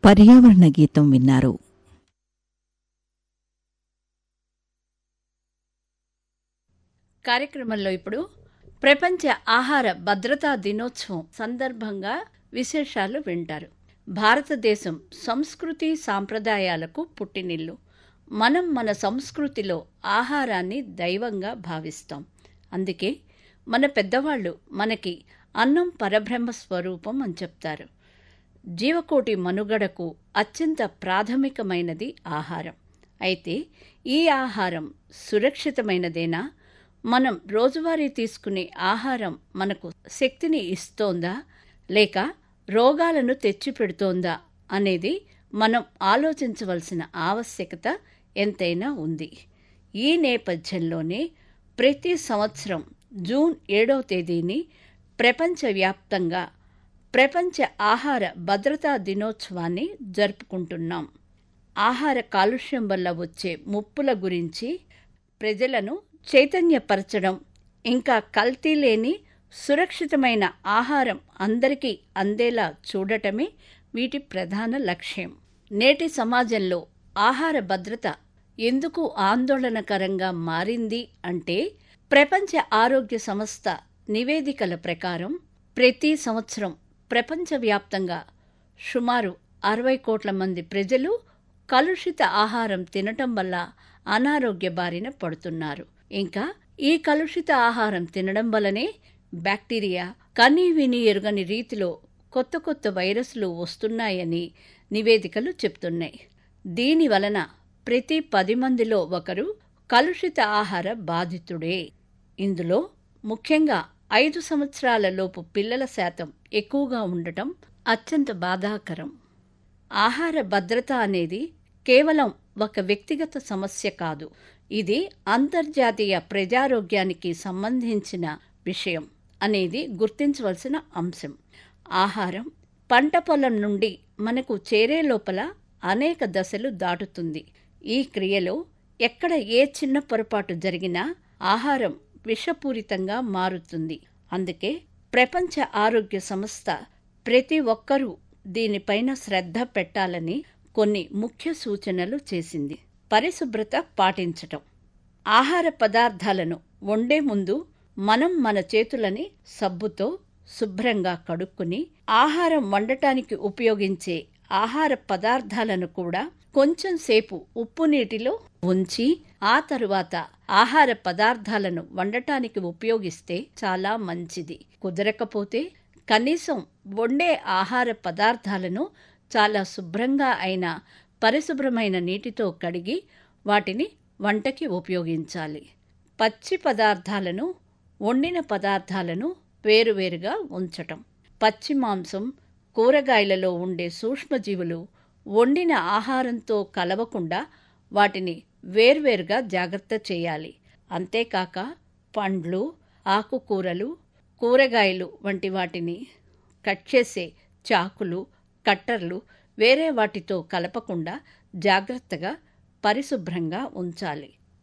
పర్యావరణ గీతం విన్నారు కార్యక్రమంలో ఇప్పుడు ప్రపంచ ఆహార భద్రతా దినోత్సవం సందర్భంగా విశేషాలు వింటారు భారతదేశం సంస్కృతి సాంప్రదాయాలకు పుట్టినిల్లు మనం మన సంస్కృతిలో ఆహారాన్ని దైవంగా భావిస్తాం అందుకే మన పెద్దవాళ్ళు మనకి అన్నం పరబ్రహ్మ స్వరూపం అని చెప్తారు జీవకోటి మనుగడకు అత్యంత ప్రాథమికమైనది ఆహారం అయితే ఈ ఆహారం సురక్షితమైనదేనా మనం రోజువారీ తీసుకునే ఆహారం మనకు శక్తిని ఇస్తోందా లేక రోగాలను తెచ్చిపెడుతోందా అనేది మనం ఆలోచించవలసిన ఆవశ్యకత ఎంతైనా ఉంది ఈ నేపథ్యంలోనే ప్రతి సంవత్సరం జూన్ ఏడవ తేదీని ప్రపంచవ్యాప్తంగా ప్రపంచ ఆహార భద్రతా దినోత్సవాన్ని జరుపుకుంటున్నాం ఆహార కాలుష్యం వల్ల వచ్చే ముప్పుల గురించి ప్రజలను చైతన్యపరచడం ఇంకా కల్తీ లేని సురక్షితమైన ఆహారం అందరికీ అందేలా చూడటమే వీటి ప్రధాన లక్ష్యం నేటి సమాజంలో ఆహార భద్రత ఎందుకు ఆందోళనకరంగా మారింది అంటే ప్రపంచ ఆరోగ్య సంస్థ నివేదికల ప్రకారం ప్రతి సంవత్సరం ప్రపంచవ్యాప్తంగా సుమారు అరవై కోట్ల మంది ప్రజలు కలుషిత ఆహారం తినటం వల్ల అనారోగ్య బారిన పడుతున్నారు ఇంకా ఈ కలుషిత ఆహారం తినడం వల్లనే బ్యాక్టీరియా కనీ విని ఎరుగని రీతిలో కొత్త కొత్త వైరస్లు వస్తున్నాయని నివేదికలు చెప్తున్నాయి దీని వలన ప్రతి పది మందిలో ఒకరు కలుషిత ఆహార బాధితుడే ఇందులో ముఖ్యంగా ఐదు సంవత్సరాల లోపు పిల్లల శాతం ఎక్కువగా ఉండటం అత్యంత బాధాకరం ఆహార భద్రత అనేది కేవలం ఒక వ్యక్తిగత సమస్య కాదు ఇది అంతర్జాతీయ ప్రజారోగ్యానికి సంబంధించిన విషయం అనేది గుర్తించవలసిన అంశం ఆహారం పంట పొలం నుండి మనకు చేరే లోపల అనేక దశలు దాటుతుంది ఈ క్రియలో ఎక్కడ ఏ చిన్న పొరపాటు జరిగినా ఆహారం విషపూరితంగా మారుతుంది అందుకే ప్రపంచ ఆరోగ్య సంస్థ ప్రతి ఒక్కరూ దీనిపైన శ్రద్ధ పెట్టాలని కొన్ని ముఖ్య సూచనలు చేసింది పరిశుభ్రత పాటించటం ఆహార పదార్థాలను వండే ముందు మనం మన చేతులని సబ్బుతో శుభ్రంగా కడుక్కుని ఆహారం వండటానికి ఉపయోగించే ఆహార పదార్థాలను కూడా కొంచెం సేపు ఉప్పు నీటిలో ఉంచి ఆ తరువాత ఆహార పదార్థాలను వండటానికి ఉపయోగిస్తే చాలా మంచిది కుదరకపోతే కనీసం వండే ఆహార పదార్థాలను చాలా శుభ్రంగా అయిన పరిశుభ్రమైన నీటితో కడిగి వాటిని వంటకి ఉపయోగించాలి పచ్చి పదార్థాలను వండిన పదార్థాలను వేరువేరుగా ఉంచటం పచ్చి మాంసం కూరగాయలలో ఉండే సూక్ష్మజీవులు వండిన ఆహారంతో కలవకుండా వాటిని వేర్వేరుగా జాగ్రత్త చేయాలి అంతేకాక పండ్లు ఆకుకూరలు కూరగాయలు వంటి వాటిని కట్ చేసే చాకులు కట్టర్లు వేరే వాటితో కలపకుండా జాగ్రత్తగా పరిశుభ్రంగా ఉంచాలి